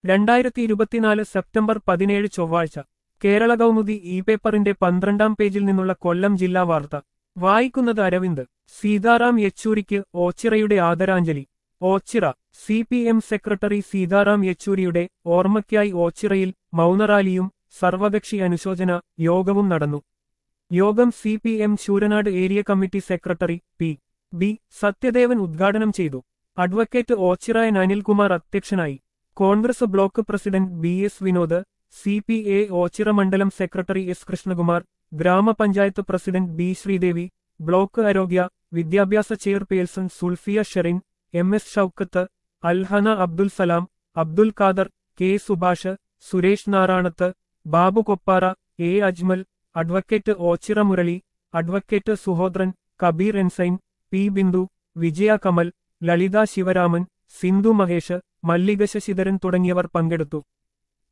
രണ്ടായിരത്തി ഇരുപത്തിനാല് സെപ്റ്റംബർ പതിനേഴ് ചൊവ്വാഴ്ച കേരള കൗമുദി ഇ പേപ്പറിന്റെ പന്ത്രണ്ടാം പേജിൽ നിന്നുള്ള കൊല്ലം ജില്ലാ വാർത്ത വായിക്കുന്നത് അരവിന്ദ് സീതാറാം യെച്ചൂരിക്ക് ഓച്ചിറയുടെ ആദരാഞ്ജലി Ochira C P M secretary Sitaram യെച്ചൂരിയുടെ ഓർമ്മയ്ക്കായി ഓച്ചിറയിൽ മൗനറാലിയും സർവകക്ഷി അനുശോചന യോഗവും നടന്നു യോഗം C P M Sooranad area committee secretary P B Sathyadevan ഉദ്ഘാടനം ചെയ്തു അഡ്വക്കേറ്റ് ഓച്ചിറയൻ അനിൽകുമാർ അധ്യക്ഷനായി Congress block president B S Vinod C P A Ochira മണ്ഡലം സെക്രട്ടറി എസ് കൃഷ്ണകുമാർ ഗ്രാമപഞ്ചായത്ത് പ്രസിഡന്റ് ബി ശ്രീദേവി ബ്ലോക്ക് ആരോഗ്യ വിദ്യാഭ്യാസ chairperson Sulfiya Sherin M S Shoukath Alhana Abdul Salam Abdul Khader K Subhash Suresh Naranath Babu Koppara A Ajmal advocate Ochira Murali advocate Suhodran Kabeer എൻസൈൻ പി ബിന്ദു വിജയ കമൽ ലളിത ശിവരാമൻ സിന്ധു മഹേഷ് മല്ലിക ശശിധരൻ തുടങ്ങിയവർ പങ്കെടുത്തു